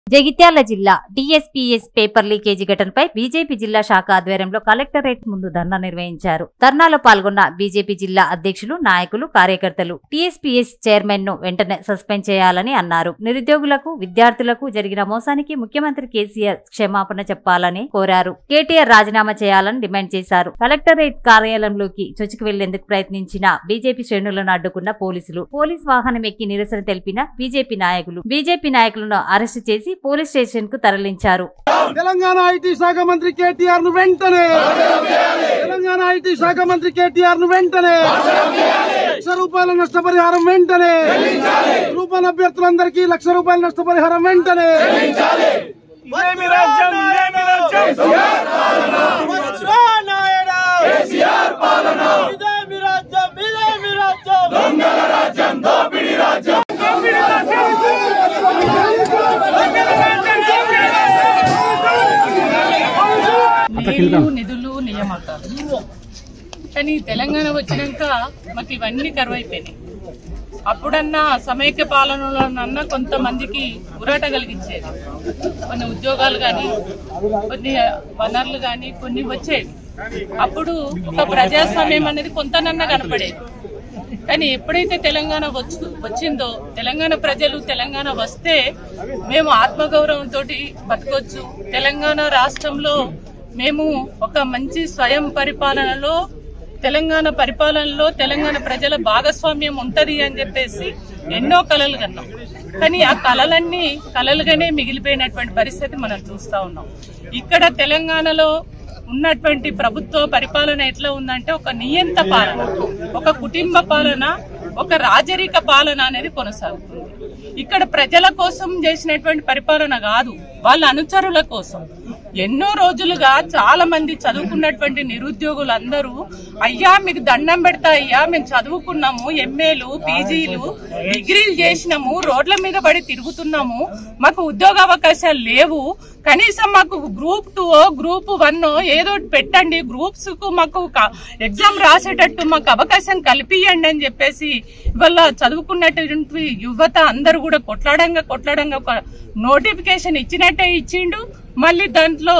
జగిత్యాల జిల్లా DSPS paper leakage ఘటనపై BJP జిల్లా శాఖ ఆధ్వర్యంలో కలెక్టరేట్ ముందు ధర్నా నిర్వహించారు ధర్నాలో పాల్గొన్న బీజేపీ జిల్లా అధ్యక్షులు నాయకులు కార్యకర్తలు టీఎస్పీఎస్ చైర్మన్ ను వెంటనే సస్పెండ్ చేయాలని అన్నారు నిరుద్యోగులకు విద్యార్థులకు జరిగిన మోసానికి ముఖ్యమంత్రి కేసీఆర్ క్షమాపణ చెప్పాలని కోరారు కేటీఆర్ రాజీనామా చేయాలని డిమాండ్ చేశారు కలెక్టరేట్ కార్యాలయంలోకి చొచ్చుకు వెళ్లేందుకు ప్రయత్నించిన బీజేపీ శ్రేణులను అడ్డుకున్న పోలీసులు పోలీస్ వాహనం ఎక్కి నిరసన తెలిపిన బీజేపీ నాయకులు బీజేపీ నాయకులను అరెస్టు చేసి పోలీస్ స్టేషన్ కు తరలించారు తెలంగాణ ఐటీ శాఖ మంత్రి కేటీఆర్ ను వెంటనే తెలంగాణ ఐటీ శాఖ మంత్రి కేటీఆర్ ను వెంటనే లక్ష రూపాయల నష్టపరిహారం వెంటనే రూపాయల అభ్యర్థులందరికీ లక్ష రూపాయల నష్టపరిహారం వెంటనే ఇదేమి రాజ్యం ఇదేమి రాజ్యం వజ్రా నాయనా! ఇదేమి రాజ్యం ఇదేమి రాజ్యం నీళ్లు నిధులు నియామకాలు కానీ తెలంగాణ వచ్చినాక మాకు ఇవన్నీ కరువైపోయినాయి అప్పుడన్నా సమైక్య పాలనలోనన్నా కొంతమందికి ఉరాట కలిగించేది కొన్ని ఉద్యోగాలు కానీ కొన్ని వనరులు కానీ కొన్ని వచ్చేవి అప్పుడు ఒక ప్రజాస్వామ్యం అనేది కొంతనన్నా కనపడేది కానీ ఎప్పుడైతే తెలంగాణ వచ్చు వచ్చిందో తెలంగాణ ప్రజలు తెలంగాణ వస్తే మేము ఆత్మగౌరవంతో బతకొచ్చు తెలంగాణ రాష్ట్రంలో మేము ఒక మంచి స్వయం పరిపాలనలో తెలంగాణ పరిపాలనలో తెలంగాణ ప్రజల భాగస్వామ్యం ఉంటది అని చెప్పేసి ఎన్నో కలలు కన్నాం కానీ ఆ కలలన్నీ కలలుగానే మిగిలిపోయినటువంటి పరిస్థితి మనం చూస్తా ఉన్నాం ఇక్కడ తెలంగాణలో ఉన్నటువంటి ప్రభుత్వ పరిపాలన ఎట్లా ఉందంటే ఒక నియంత పాలన ఒక కుటుంబ పాలన ఒక రాజరిక పాలన అనేది కొనసాగుతుంది ఇక్కడ ప్రజల కోసం చేసినటువంటి పరిపాలన కాదు వాళ్ళ అనుచరుల కోసం ఎన్నో రోజులుగా చాలా మంది చదువుకున్నటువంటి నిరుద్యోగులు అందరూ అయ్యా మీకు దండం పెడతా అయ్యా మేము చదువుకున్నాము ఎంఏలు పీజీలు డిగ్రీలు చేసినాము రోడ్ల మీద పడి తిరుగుతున్నాము మాకు ఉద్యోగ అవకాశాలు లేవు కనీసం మాకు గ్రూప్ టూ గ్రూప్ వన్ ఏదో ఒకటి పెట్టండి గ్రూప్స్ కు మాకు ఎగ్జామ్ రాసేటట్టు మాకు అవకాశం కల్పియండి అని చెప్పేసి ఇవాళ చదువుకున్నటువంటి యువత అందరూ కూడా కొట్లాడంగా కొట్లాడంగా ఒక నోటిఫికేషన్ ఇచ్చినట్టే ఇచ్చిండు మళ్ళీ దాంట్లో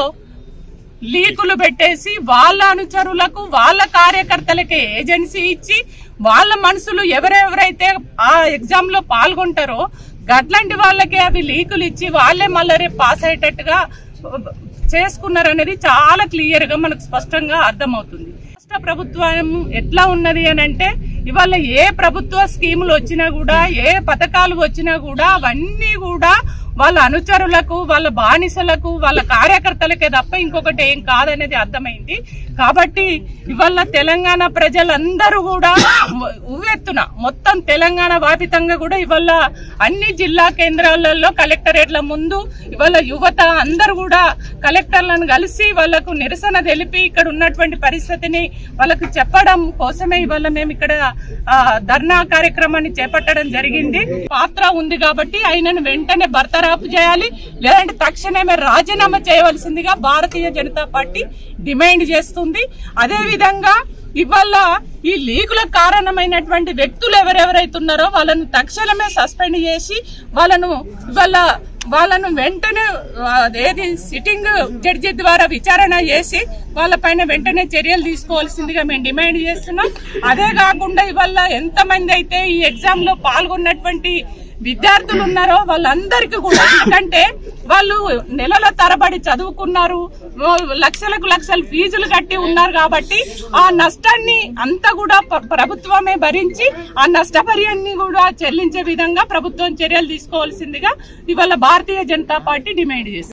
లీకులు పెట్టేసి వాళ్ళ అనుచరులకు వాళ్ళ కార్యకర్తలకే ఏజెన్సీ ఇచ్చి వాళ్ళ మనుషులు ఎవరెవరైతే ఆ ఎగ్జామ్ లో పాల్గొంటారో గట్లాంటి వాళ్ళకే అవి లీకులు ఇచ్చి వాళ్ళే మళ్ళీ రేపు పాస్ అయ్యేటట్టుగా చేసుకున్నారు అనేది చాలా క్లియర్ గా మనకు స్పష్టంగా అర్థమవుతుంది రాష్ట్ర ప్రభుత్వం ఎట్లా ఉన్నది అని అంటే ఇవాళ ఏ ప్రభుత్వ స్కీములు వచ్చినా కూడా ఏ పథకాలు వచ్చినా కూడా అవన్నీ కూడా వాళ్ళ అనుచరులకు వాళ్ళ బానిసలకు వాళ్ళ కార్యకర్తలకే తప్ప ఇంకొకటి ఏం కాదనేది అర్థమైంది కాబట్టి ఇవాళ తెలంగాణ ప్రజలందరూ కూడా ఉవ్వెత్తున మొత్తం తెలంగాణ వ్యాపితంగా కూడా ఇవాళ అన్ని జిల్లా కేంద్రాలలో కలెక్టరేట్ల ముందు ఇవాళ యువత అందరూ కూడా కలెక్టర్లను కలిసి వాళ్ళకు నిరసన తెలిపి ఇక్కడ ఉన్నటువంటి పరిస్థితిని వాళ్ళకు చెప్పడం కోసమే ఇవాళ మేము ఇక్కడ ఆ, ధర్నా కార్యక్రమాన్ని చేపట్టడం జరిగింది పాత్ర ఉంది కాబట్టి ఆయనను వెంటనే బర్తరాపు చేయాలి లేదంటే తక్షణమే రాజీనామా చేయవలసిందిగా భారతీయ జనతా పార్టీ డిమాండ్ చేస్తుంది అదే విధంగా ఇవాళ ఈ లీకులకు కారణమైనటువంటి వ్యక్తులు ఎవరెవరైతే ఉన్నారో వాళ్ళను తక్షణమే సస్పెండ్ చేసి వాళ్ళను ఇవాళ వాళ్ళను వెంటనే ఆ, ఏది సిట్టింగ్ జడ్జి ద్వారా విచారణ చేసి వాళ్ళపైన వెంటనే చర్యలు తీసుకోవాల్సిందిగా మేము డిమాండ్ చేస్తున్నాం అదే కాకుండా ఇవాళ ఎంతమంది అయితే ఈ ఎగ్జామ్ లో పాల్గొన్నటువంటి విద్యార్థులు ఉన్నారో వాళ్ళందరికీ కూడా ఎందుకంటే వాళ్ళు నెలల తరబడి చదువుకున్నారు ఓ లక్షలకు లక్షలు ఫీజులు కట్టి ఉన్నారు కాబట్టి ఆ నష్టాన్ని అంతా కూడా ప్ర- ప్రభుత్వమే భరించి ఆ నష్టపరియాన్ని కూడా చెల్లించే విధంగా ప్రభుత్వం చర్యలు తీసుకోవాల్సిందిగా ఇవాళ భారతీయ జనతా పార్టీ డిమాండ్ చేస్తుంది